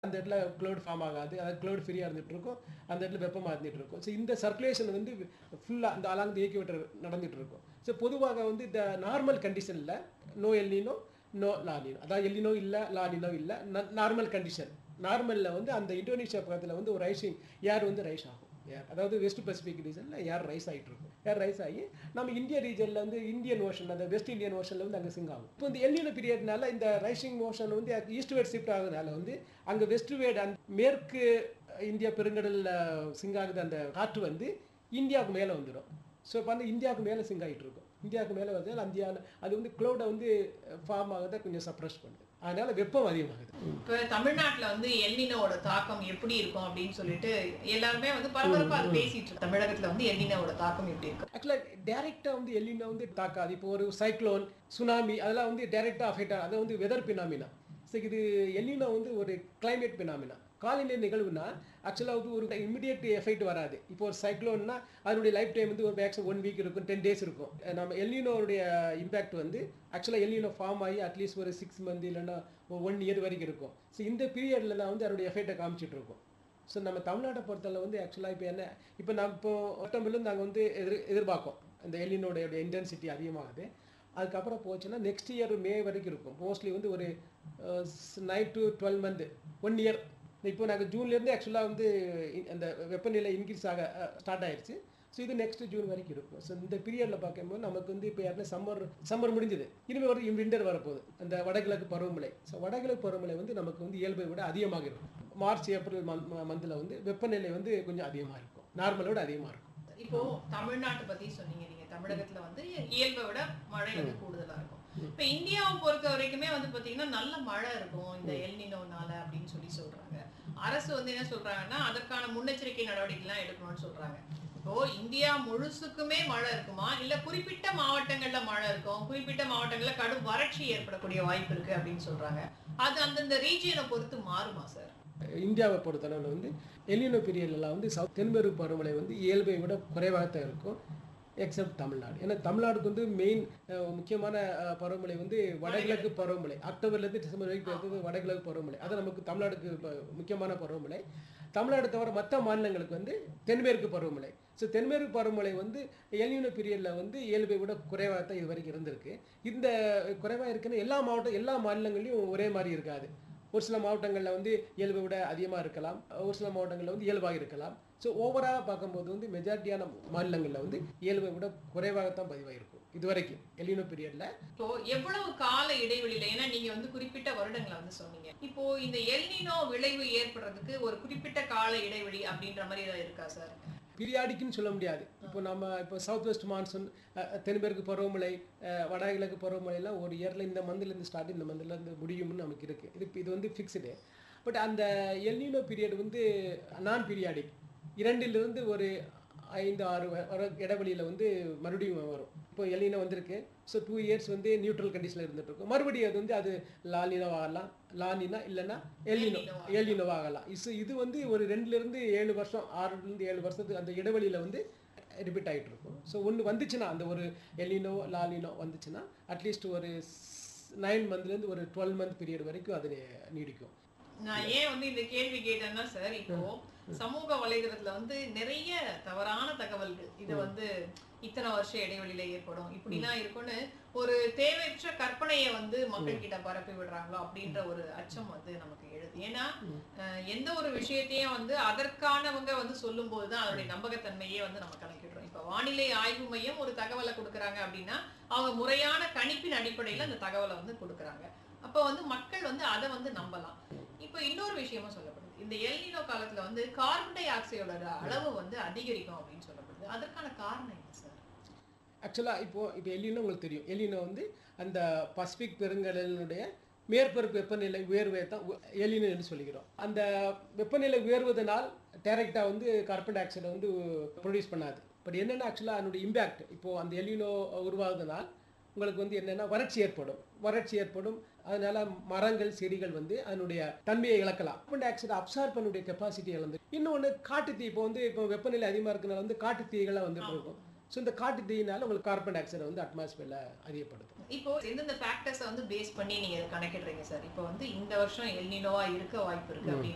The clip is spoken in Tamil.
அந்த இடத்துல க்ளவுட் ஃபார்ம் ஆகாது அதாவது க்ளவுட் ஃப்ரீயாக இருந்துட்டு இருக்கும் அந்த இடத்துல வெப்பமாக இருந்துட்டு இருக்கும் ஸோ இந்த சர்க்குலேஷன் வந்து ஃபுல்லாக அந்த அலாங் இயக்கி விட்டு நடந்துட்டு இருக்கும் ஸோ பொதுவாக வந்து இந்த நார்மல் கண்டிஷனில் நோ எல்லினோ நோ லாலினோ அதாவது எல்லினோ இல்லை லாலினோ இல்லை நார்மல் கண்டிஷன் நார்மலில் வந்து அந்த இந்தோனேஷியா பக்கத்தில் வந்து ஒரு ரைசிங் ஏர் வந்து ரைஸ் ஆகும் ஏர் அதாவது வெஸ்ட் பசிபிக் ரீஜனில் ஏர் ரைஸ் ஆகிட்டு இருக்கும் ஏர் ரைஸ் ஆகி நம்ம இந்திய ரீஜனில் வந்து இந்தியன் ஓஷன் அந்த வெஸ்ட் இந்தியன் ஓஷனில் வந்து அங்கே சிங்க் ஆகும் இப்போ இந்த எல்லினோ பீரியட்னால இந்த ரைசிங் மோஷன் வந்து ஈஸ்ட் வேர்ட் ஷிஃப்ட் ஆகுறதுனால வந்து அங்கே வெஸ்ட் வேர்ட் அந்த மேற்கு இந்தியா பெருங்கடலில் சிங்க் ஆகுது அந்த காற்று வந்து இந்தியாவுக்கு மேலே வந்துடும் ஸோ இப்போ வந்து இந்தியாவுக்கு மேலே சிங்க் ஆகிட்டு இருக்கும் இந்தியாவுக்கு மேலே வந்து இந்தியாவில் அது வந்து க்ளௌடை வந்து ஃபார்ம் ஆகுறத கொஞ்சம் சப்ரஸ் பண்ணுது அதனால வெப்பம் அதிகமாகுது இப்ப தமிழ்நாட்டுல வந்து எல்னினோட தாக்கம் எப்படி இருக்கும் அப்படின்னு சொல்லிட்டு எல்லாருமே வந்து பரபரப்பா அது பேசிட்டு இருக்கு தமிழகத்துல வந்து எல்னினோட தாக்கம் எப்படி இருக்கும் ஆக்சுவலாக டேரெக்டாக வந்து எல்லினோ வந்து தாக்காது இப்போ ஒரு சைக்ளோன் சுனாமி அதெல்லாம் வந்து டேரெக்டாக அஃபெக்ட் ஆகும் அது வந்து வெதர் பினாமினா ஸோ இது எல்லினோ வந்து ஒரு கிளைமேட் பினாமினா காலநிலை நிகழ்வுனா ஆக்சுவலாக வந்து ஒரு இமிடியேட் எஃபெக்ட் வராது இப்போ ஒரு சைக்ளோன்னா அதனுடைய லைஃப் டைம் வந்து ஒரு மேக்ஸிமம் ஒன் வீக் இருக்கும் டென் டேஸ் இருக்கும் நம்ம எல்லினோடைய இம்பாக்ட் வந்து ஆக்சுவலாக எல்லினோ ஃபார்ம் ஆகி அட்லீஸ்ட் ஒரு சிக்ஸ் மந்த் இல்லைன்னா ஒன் இயர் வரைக்கும் இருக்கும் ஸோ இந்த பீரியடில் தான் வந்து அதனுடைய எஃபெக்டை காமிச்சிட்டு இருக்கும் ஸோ நம்ம தமிழ்நாட்டை பொறுத்தளவு வந்து ஆக்சுவலாக இப்போ என்ன இப்போ நம்ம இப்போ ஒட்டம்பிலும் நாங்கள் வந்து எதிர் எதிர்பார்க்கோம் இந்த எல்லினோடைய இன்டென்சிட்டி அதிகமாகுது அதுக்கப்புறம் போச்சுன்னா நெக்ஸ்ட் இயர் மே வரைக்கும் இருக்கும் மோஸ்ட்லி வந்து ஒரு nine to twelve month one year இப்போ நாங்கள் ஜூன்லேருந்து ஆக்சுவலாக வந்து இ- அந்த வெப்பநிலை இன்க்ரீஸ் ஆக ஸ்டார்ட் ஆயிடுச்சு ஸோ இது நெக்ஸ்ட் ஜூன் வரைக்கும் இருக்கும் ஸோ இந்த பீரியடில் பார்க்கும்போது நமக்கு வந்து இப்போ யாருன்னா சம்மர் சம்மர் முடிஞ்சது இனிமேல் ஒரு விண்டர் வரப்போகுது அந்த வடகிழக்கு பருவமழை ஸோ வடகிழக்கு பருவமழை வந்து நமக்கு வந்து இயல்பை விட அதிகமாக இருக்கும் மார்ச் ஏப்ரல் மந்தில் வந்து வெப்பநிலை வந்து கொஞ்சம் அதிகமாக இருக்கும் நார்மலை விட அதிகமாக இருக்கும் இப்போ தமிழ்நாட்டை பத்தி சொன்னீங்க நீங்க தமிழகத்துல வந்து இயல்பை விட மழை வந்து கூடுதலா இருக்கும் இப்ப இந்தியாவை பொறுத்த வரைக்குமே வந்து பாத்தீங்கன்னா நல்ல மழை இருக்கும் இந்த எல்னினோனால அப்படின்னு சொல்லி சொல்றாங்க அரசு வந்து என்ன சொல்றாங்கன்னா அதற்கான முன்னெச்சரிக்கை நடவடிக்கை எல்லாம் எடுக்கணும்னு சொல்றாங்க இப்போ இந்தியா முழுசுக்குமே மழை இருக்குமா இல்ல குறிப்பிட்ட மாவட்டங்கள்ல மழை இருக்கும் குறிப்பிட்ட மாவட்டங்கள்ல கடும் வறட்சி ஏற்படக்கூடிய வாய்ப்பு இருக்கு அப்படின்னு சொல்றாங்க அது அந்தந்த ரீஜியனை பொறுத்து மாறுமா சார் இந்தியாவை பொறுத்தளவில் வந்து எலினோ பீரியட்லாம் வந்து சவுத் தென்மேற்கு பருவமழை வந்து இயல்பை விட குறைவாக தான் இருக்கும் எக்ஸப்ட் தமிழ்நாடு ஏன்னா தமிழ்நாடுக்கு வந்து மெயின் முக்கியமான அஹ், பருவமழை வந்து வடகிழக்கு பருவமழை அக்டோபர்லேருந்து டிசம்பர் வரைக்கும் இருக்கிறது வடகிழக்கு பருவமழை அது நமக்கு தமிழ்நாடுக்கு இப்ப முக்கியமான பருவமழை தமிழ்நாடு தவிர மற்ற மாநிலங்களுக்கு வந்து தென்மேற்கு பருவமழை ஸோ தென்மேற்கு பருவமழை வந்து எல்னினோ பீரியடில் வந்து இயல்பை விட குறைவாக தான் இது வரைக்கும் இருந்திருக்கு இந்த குறைவாக இருக்குன்னு எல்லா மாவட்டம் எல்லா மாநிலங்களையும் ஒரே மாதிரி இருக்காது ஒரு சில மாவட்டங்களில் வந்து இயல்பை விட அதிகமாக இருக்கலாம் ஒரு சில மாவட்டங்களில் வந்து இயல்பாக இருக்கலாம் ஸோ ஓவராலாக பார்க்கும்போது வந்து மெஜாரிட்டியான மாநிலங்களில் வந்து இயல்பை விட குறைவாகத்தான் பதிவாயிருக்கும் இது வரைக்கும் எலினோ பீரியடில் இப்போ எவ்வளவு கால இடைவெளியில ஏன்னா நீங்க வந்து குறிப்பிட்ட வருடங்களை வந்து சொன்னீங்க இப்போ இந்த எல்னினோ விளைவு ஏற்படுறதுக்கு ஒரு குறிப்பிட்ட கால இடைவெளி அப்படின்ற மாதிரி ஏதாவது இருக்கா சார் பீரியாடிக்குன்னு சொல்ல முடியாது இப்போ நம்ம இப்போ சவுத் வெஸ்ட் மான்சூன் தென்மேற்கு பருவமழை அஹ், வடகிழக்கு பருவமழைலாம் ஒரு இயரில் இந்த மந்த்லேருந்து ஸ்டார்ட் இந்த மந்த்லேருந்து முடியும்னு நமக்கு இருக்குது இது இது வந்து ஃபிக்ஸ்டு பட் அந்த எல்னினோ பீரியட் வந்து நான் பீரியாடிக் இரண்டிலிருந்து ஒரு ஐந்து ஆறு வ- வர இடைவெளியில் வந்து மறுபடியும் வரும் இப்போ எல்னினோ வந்திருக்கு ஸோ டூ இயர்ஸ் வந்து நியூட்ரல் கண்டிஷனில் இருந்துட்டு இருக்கும் மறுபடியும் அது வந்து அது லாலினோ ஆகலாம் லானினா இல்லைன்னா எல்லினோ எல்லினோவா ஆகலாம் இஸ் இது வந்து ஒரு ரெண்டுலேருந்து ஏழு வருஷம் ஆறுலேருந்து ஏழு வருஷத்துக்கு அந்த இடைவெளியில் வந்து ரிப்பீட் ஆகிட்டு இருக்கும் ஸோ ஒன்று வந்துச்சுன்னா அந்த ஒரு எல்லினோ லாலினோ வந்துச்சுன்னா அட்லீஸ்ட் ஒரு நைன் மந்த்லேருந்து ஒரு டுவெல் மந்த் பீரியட் வரைக்கும் அது நீடிக்கும் நான் ஏன் வந்து இந்த கேள்வி கேட்டேன்னா சார் இப்போ சமூக வலைதளத்துல வந்து நிறைய தவறான தகவல்கள் இது வந்து இத்தனை வருஷம் இடைவெளியில ஏற்படும் இப்படிலாம் இருக்கும்னு ஒரு தேவையற்ற கற்பனையை வந்து மக்கள் கிட்ட பரப்பி விடுறாங்களோ அப்படின்ற ஒரு அச்சம் வந்து நமக்கு எழுது ஏன்னா அஹ், எந்த ஒரு விஷயத்தையும் வந்து அதற்கானவங்க வந்து சொல்லும் போதுதான் அதனுடைய நம்பகத்தன்மையே வந்து நம்ம கணக்கிடுறோம் இப்ப வானிலை ஆய்வு மையம் ஒரு தகவலை கொடுக்குறாங்க அப்படின்னா அவங்க முறையான கணிப்பின் அடிப்படையில அந்த தகவலை வந்து கொடுக்குறாங்க அப்ப வந்து மக்கள் வந்து அதை வந்து நம்பலாம் இப்போ இன்னொரு விஷயமும் சொல்லப்படுது இந்த எல்னினோ காலத்துல வந்து கார்பன் டை ஆக்சைடோட அளவு வந்து அதிகரிக்கும் அப்படின்னு சொல்லப்படுது அதற்கான காரணம் என்ன சார் ஆக்சுவலாக இப்போ இப்போ எலினோ உங்களுக்கு தெரியும் எலினோ வந்து அந்த பசிபிக் பெருங்கடலினுடைய மேற்பரப்பு வெப்பநிலை உயர்வை தான் எலினோ என்று சொல்லிக்கிறோம் அந்த வெப்பநிலை உயர்வதனால் டைரெக்டாக வந்து கார்பன் டை ஆக்சைடை வந்து ப்ரொடியூஸ் பண்ணாது பட் என்னென்ன ஆக்சுவலாக அதனுடைய இம்பேக்ட் இப்போது அந்த எலினோ உருவாகுதனால் உங்களுக்கு வந்து என்னென்னா வறட்சி ஏற்படும் வறட்சி ஏற்படும் அதனால மரங்கள் செடிகள் வந்து அதனுடைய தன்மையை இழக்கலாம் கார்பன் டை ஆக்சைடை அப்சார்ப் பண்ணக்கூடிய கெப்பாசிட்டி இழந்து இன்னொன்று காட்டுத்தீ இப்போ வந்து இப்போ வெப்பநிலை அதிகமாக இருக்கனால வந்து காட்டு தீகளாக வந்துட்டு இருக்கும் ஸோ இந்த காட்டு தீயினால உங்களுக்கு கார்பன் டை ஆக்சைடை வந்து அட்மாஸ்பியரில் அதிகப்படுத்தும் இப்போ எந்தெந்த ஃபேக்டர்ஸை வந்து பேஸ் பண்ணி நீங்க இதை கணக்கிடுறீங்க சார் இப்போ வந்து இந்த வருஷம் எல்னினோவா இருக்க வாய்ப்பு இருக்கு அப்படின்னு